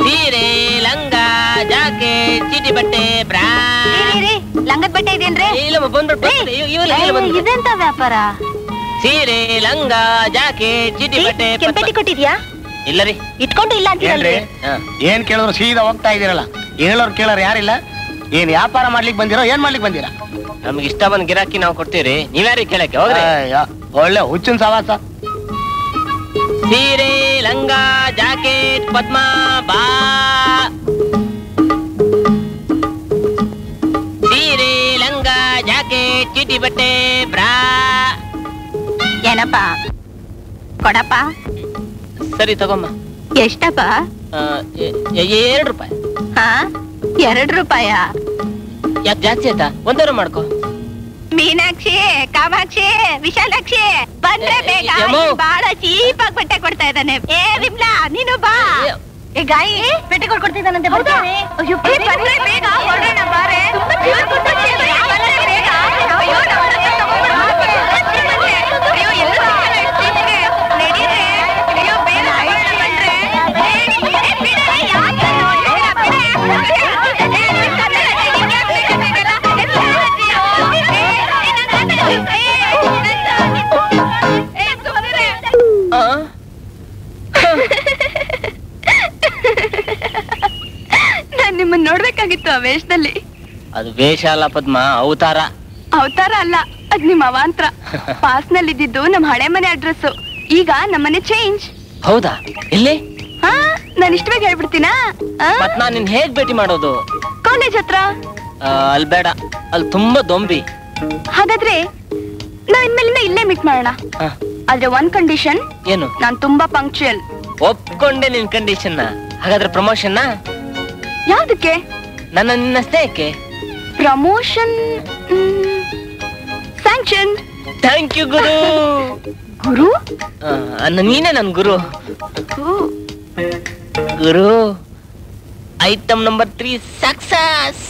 ಸೀರೆ ಲಂಗ ಜಾಕೆಟ್ ಚೀಟಿ ಬಟ್ಟೆ ಬ್ರಾ ಲಂಗದ ಬಟ್ಟೆ ಇದೇನ್ರಿ ಇಲ್ಲಮ್ಮ ಬಂದ್ಬಿಟ್ಟು ಬರ್ತಾರೆ. ಇವ್- ಇವ್ರು ಇಲ್ಲಿ ಬಂದ್ರು. ಇದೆಂತ ವ್ಯಾಪಾರ ಸೀರೆ ಲಂಗ ಜಾಕೆಟ್ ಚೀಟಿ ಬಟ್ಟೆ ಕೆಂಪೆಟ್ಟಿ ಕೊಟ್ಟಿದ್ಯಾ ಇಲ್ಲ ರೀ ಇಟ್ಕೊಂಡು ಇಲ್ಲ ಅಂತೀರಲ್ರಿ ಹಾ. ಏನ್ ಕೇಳಿದ್ರು ಸೀದಾ ಹೋಗ್ತಾ ಇದೀರಲ್ಲ ಹೇಳೋರ್ ಕೇಳೋರ್ ಯಾರಿಲ್ಲ ಏನ್ ವ್ಯಾಪಾರ ಮಾಡ್ಲಿಕ್ ಬಂದಿರೋ ಏನ್ ಮಾಡ್ಲಿಕ್ ಬಂದಿರಾ ನಮ್ಗೆ ಇಷ್ಟ ಬಂದ್ ಗಿರಾಕಿ ನಾವು ಕೊಡ್ತೀವ್ರಿ ನೀವ್ಯಾರಿ ಕೇಳಕ್ಕೆ ಹೋಗ್ರಿ ಅಯ್ಯೋ, ಒಳ್ಳೆ ಹುಚ್ಚಿನ ಸವಾಸ ಸೀರೆ ಲಂಗ ಜಾಕೆಟ್ ಪದ್ಮ ಬಾ ಸೀರೆ ಲಂಗ ಜಾಕೆಟ್ ಚೀಟಿ ಬಟ್ಟೆ ಬ್ರಾ ಏನಪ್ಪ ಕೊಡಪ್ಪ ಸರಿ ತಗೊಮ್ಮ ಎಷ್ಟಪ್ಪ ಆ, ಎ- ಎ- ಎರಡು ರೂಪಾಯಿ ಹಾ ಎರಡು ರೂಪಾಯ ಯಾಕೆ ಜಾಸ್ತಿ ಆಯ್ತಾ ಒಂದೂವರೆ ಮಾಡ್ಕೋ ಮೀನಾಕ್ಷಿ ಕಾಮಾಕ್ಷಿ ವಿಶಾಲಾಕ್ಷಿ ಬಂದ್ರೆ ಏ, ಬೇಗ ಯಮ್ಮು. ಇಲ್ಲಿ ಬಹಳ ಚೀಪ್ ಆಗಿ ಬಟ್ಟೆ ಕೊಡ್ತಾ ಇದ್ದಾನೆ ಏ ವಿಮ್ಲಾ ನೀನು ಬಾ ಏ, ಏ ಗಾಯಿ ಪೆಟ್ಟೆ ಕೊಡ್ತಿದ್ದಾನಂತೆ ಬರ್ತಾನೆ ಅಯ್ಯೋ ಬಂದ್ರೆ ಬೇಗ ಹೊರಡೋಣ ಬಾರೆ ತುಂಬಾ cheap ಕೊಡ್ತಿದ್ದಾನೆ. ಬಂದ್ರೆ ಬೇಗ. ಅಯ್ಯೋ, ನಮ್ಮ ಹತ್ರ ತಗೊಂಡ್ಬಿಡು. ಅಯ್ಯೋ, ಎಲ್ಲ ಸಿಗಲ್ಲ ಇಷ್ಟು cheapಗೆ. ನಡೀರಿ. ಅಯ್ಯೋ, ಬೇಗ ತಗೊಳ್ಳೋಣ ಬಂದ್ರೆ. ಏ, ಏ, ಬಿಡರೆ, ಯಾಕೆ ನೋಡ್ತೀರಾ? ಬಿಡೆ. ಏ, ಏ, ಕನ್ನಡ ನಿಂಗೆ ಯಾಕೆ ಬೇಕಾಗಿಲ್ಲ? ಏ, ಅಯ್ಯೋ, ಏ, ಏ, ನನ್ನ ಹತ್ರ- ಏ, ನನ್ನ- ಏ, ಸುಮ್ನಿರೆ. ಆ? ನಾನ್ ನಿಮ್ಮನ್ನ ನೋಡ್ಬೇಕಾಗಿತ್ತು ಆ ವೇಷದಲ್ಲಿ ಅದು ವೇಷ ಅಲ್ಲ ಪದ್ಮ ಅವತಾರ ಅವತಾರ ಅಲ್ಲ ಅದ್ ನಿಮ್ ಅವಾಂತರ ಪಾಸ್ ನಲ್ಲಿ ಇದ್ದಿದ್ದು ನಮ್ ಹಳೆ ಮನೆ ಅಡ್ರೆಸ್ ಈಗ ನಮ್ಮನೆ ಚೇಂಜ್ ಹೌದಾ ಎಲ್ಲಿ ಹಾ ನಾನು ಇಷ್ಟ ಬೇಗ ಹೇಳ್ಬಿಡ್ತೀನಾ ಮತ್ ನಾನ್ ನಿನ್ ಹೇಗ್ ಭೇಟಿ ಮಾಡೋದು ಕಾಲೇಜ್ ಹತ್ರ ಆ, ಅಲ್ ಬೇಡ ಅಲ್ಲಿ ತುಂಬಾ ದೊಂಬಿ ಹಾಗಾದ್ರೆ ನಾವ್ ಇನ್ಮೇಲಿಂದ ಇಲ್ಲೇ ಮೀಟ್ ಮಾಡೋಣ ಆ, ಆದ್ರೆ ಒಂದ್ ಕಂಡೀಷನ್ ಏನು ನಾನ್ ತುಂಬಾ ಪಂಕ್ಚುಯಲ್ ಒಪ್ಕೊಂಡೆ ನಿನ್ ಕಂಡೀಷನ್ ಹಾಗಾದ್ರೆ ಪ್ರಮೋಷನ್ ಯಾವ್ದಕ್ಕೆ ನನ್ನ ನಿನ್ನ ಸ್ನೇಹಕ್ಕೆ ಪ್ರಮೋಷನ್ ಸ್ಯಾಂಕ್ಷನ್ ಥ್ಯಾಂಕ್ ಯು ಗುರು ಗುರು ಆ, ಅನ್ನ ನೀನೇ ನನ್ ಗುರು ಹೂ. ಗುರು ಐಟಮ್ ನಂಬರ್ ತ್ರೀ ಸಕ್ಸಸ್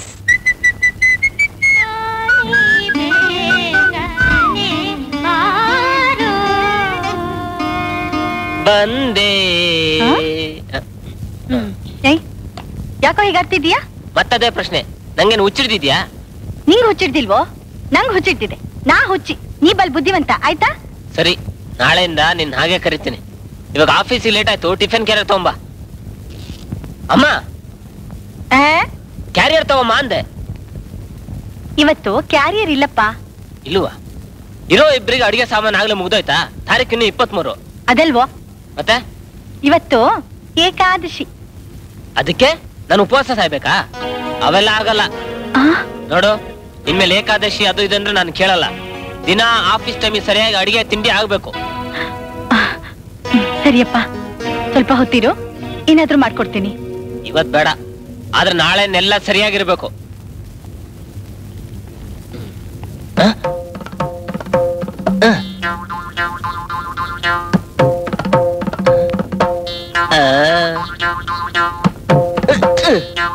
ಬಂದೆ ಏಯ್, ಯಾಕೋ ಹೀಗಾಡ್ತಿದ್ಯಾ ಮತ್ತದೇ ಪ್ರಶ್ನೆ ನಂಗೇನು ಹುಚ್ಚಿಡ್ದಿದ್ಯಾ ನಿಂಗ್ ಹುಚ್ಚಿಡ್ದಿಲ್ವೋ ನಂಗ್ ಹುಚ್ಚಿಡ್ತಿದೆ ನಾ ಹುಚ್ಚಿ ನೀ ಬಲ್ ಬುದ್ಧಿವಂತ ಆಯ್ತಾ ಸರಿ ನಾಳೆಯಿಂದ ನಿನ್ ಹಾಗೆ ಕರಿತೀನಿ ಇವಾಗ ಆಫೀಸಿಗೆ ಲೇಟ್ ಆಯ್ತು ಟಿಫಿನ್ ಕ್ಯಾರಿಯರ್ ತಗೊಂಬ ಅಮ್ಮ ಆ? ಕ್ಯಾರಿಯರ್ ತಗೊಂಬ ಅಂದೆ ಇವತ್ತು ಕ್ಯಾರಿಯರ್ ಇಲ್ಲಪ್ಪ ಇಲ್ವಾ ಇರೋ ಇಬ್ರಿಗೆ ಅಡಿಗೆ ಸಾಮಾನು ಆಗ್ಲೇ ಮುಗ್ದೋಯ್ತಾ ತಾರೀಕು ಇನ್ನು ಇಪ್ಪತ್ಮೂರು ಅದಲ್ವೋ ಮತ್ತೆ ಇವತ್ತು ಏಕಾದಶಿ ಅದಕ್ಕೆ ನಾನು ಉಪವಾಸ ಸಾಯ್ಬೇಕಾ ಅವೆಲ್ಲ ಆಗಲ್ಲ ಆ, ನೋಡು ಇನ್ಮೇಲೆ ಏಕಾದಶಿ ಅದು ಇದಂದ್ರೆ ನಾನು ಕೇಳಲ್ಲ ದಿನ ಆಫೀಸ್ ಟೈಮಿಗೆ ಸರಿಯಾಗಿ ಅಡಿಗೆ ತಿಂಡಿ ಆಗ್ಬೇಕು ಹ್ಮ್, ಸರಿಯಪ್ಪ ಸ್ವಲ್ಪ ಹೊತ್ತಿರು ಏನಾದ್ರೂ ಮಾಡ್ಕೊಡ್ತೀನಿ ಇವತ್ ಬೇಡ ಆದ್ರೆ ನಾಳೆನೆಲ್ಲ ಸರಿಯಾಗಿರ್ಬೇಕು ಹ? ಹ. ಆ.